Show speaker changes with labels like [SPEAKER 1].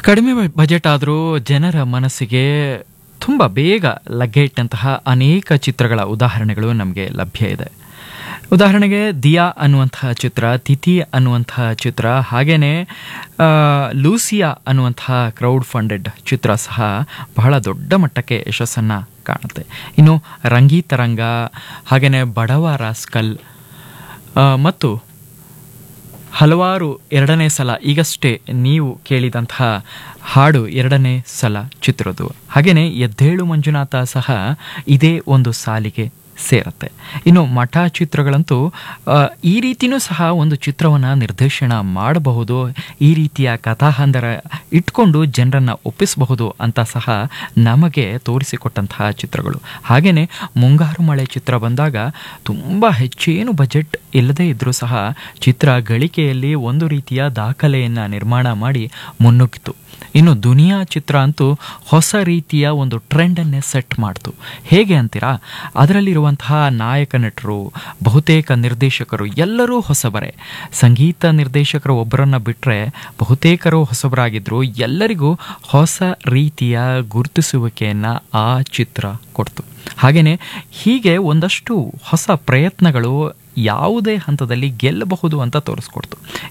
[SPEAKER 1] ಕಡಿಮೆ ಬಜೆಟ್ ಆದರೂ ಜನರ ಮನಸ್ಸಿಗೆ ತುಂಬ ಬೇಗ ಲಗ್ಗೆ ಇಟ್ಟಂತಹ ಅನೇಕ ಚಿತ್ರಗಳ ಉದಾಹರಣೆಗಳು ನಮಗೆ ಲಭ್ಯ ಇದೆ ಉದಾಹರಣೆಗೆ ದಿಯಾ ಅನ್ನುವಂತಹ ಚಿತ್ರ ತಿಥಿ ಅನ್ನುವಂತಹ ಚಿತ್ರ ಹಾಗೆಯೇ ಲೂಸಿಯಾ ಅನ್ನುವಂತಹ ಕ್ರೌಡ್ ಫಂಡೆಡ್ ಚಿತ್ರ ಸಹ ಬಹಳ ದೊಡ್ಡ ಮಟ್ಟಕ್ಕೆ ಯಶಸ್ಸನ್ನು ಕಾಣುತ್ತೆ ಇನ್ನು ರಂಗೀತರಂಗ ಹಾಗೆಯೇ ಬಡವ ರಾಸ್ಕಲ್ ಆ, ಮತ್ತು ಹಲವಾರು ಎರಡನೇ ಸಲ ಈಗಷ್ಟೇ ನೀವು ಕೇಳಿದಂತಹ ಹಾಡು ಎರಡನೇ ಸಲ ಚಿತ್ರದ್ದು ಹಾಗೆಯೇ ಎದ್ದೇಳು ಮಂಜುನಾಥ ಸಹ ಇದೇ ಒಂದು ಸಾಲಿಗೆ ಸೇರತ್ತೆ ಇನ್ನು ಮಠ ಚಿತ್ರಗಳಂತೂ ಆ, ಈ ರೀತಿಯೂ ಸಹ ಒಂದು ಚಿತ್ರವನ್ನು ನಿರ್ದೇಶನ ಮಾಡಬಹುದು ಈ ರೀತಿಯ ಕಥಾಹಂದರ ಇಟ್ಕೊಂಡು ಜನರನ್ನು ಒಪ್ಪಿಸಬಹುದು ಅಂತ ಸಹ ನಮಗೆ ತೋರಿಸಿಕೊಟ್ಟಂತಹ ಚಿತ್ರಗಳು ಹಾಗೆಯೇ ಮುಂಗಾರು ಮಳೆ ಚಿತ್ರ ಬಂದಾಗ ತುಂಬ ಹೆಚ್ಚೇನು ಬಜೆಟ್ ಇಲ್ಲದೇ ಇದ್ದರೂ ಸಹ ಚಿತ್ರ ಗಳಿಕೆಯಲ್ಲಿ ಒಂದು ರೀತಿಯ ದಾಖಲೆಯನ್ನು ನಿರ್ಮಾಣ ಮಾಡಿ ಮುನ್ನುಗ್ಗಿತು ಇನ್ನು ದುನಿಯಾ ಚಿತ್ರ ಅಂತೂ ಹೊಸ ರೀತಿಯ ಒಂದು ಟ್ರೆಂಡನ್ನೇ ಸೆಟ್ ಮಾಡ್ತು ಹೇಗೆ ಅಂತೀರಾ ಅದರಲ್ಲಿರುವಂತಹ ನಾಯಕ ನಟರು ಬಹುತೇಕ ನಿರ್ದೇಶಕರು ಎಲ್ಲರೂ ಹೊಸಬರೇ ಸಂಗೀತ ನಿರ್ದೇಶಕರು ಒಬ್ಬರನ್ನ ಬಿಟ್ಟರೆ ಬಹುತೇಕರು ಹೊಸಬರಾಗಿದ್ದರು ಎಲ್ಲರಿಗೂ ಹೊಸ ರೀತಿಯ ಗುರುತಿಸುವಿಕೆಯನ್ನು ಆ ಚಿತ್ರ ಕೊಡ್ತು ಹಾಗೆಯೇ ಹೀಗೆ ಒಂದಷ್ಟು ಹೊಸ ಪ್ರಯತ್ನಗಳು ಯಾವುದೇ ಹಂತದಲ್ಲಿ ಗೆಲ್ಲಬಹುದು ಅಂತ ತೋರಿಸ್ಕೊಡ್ತು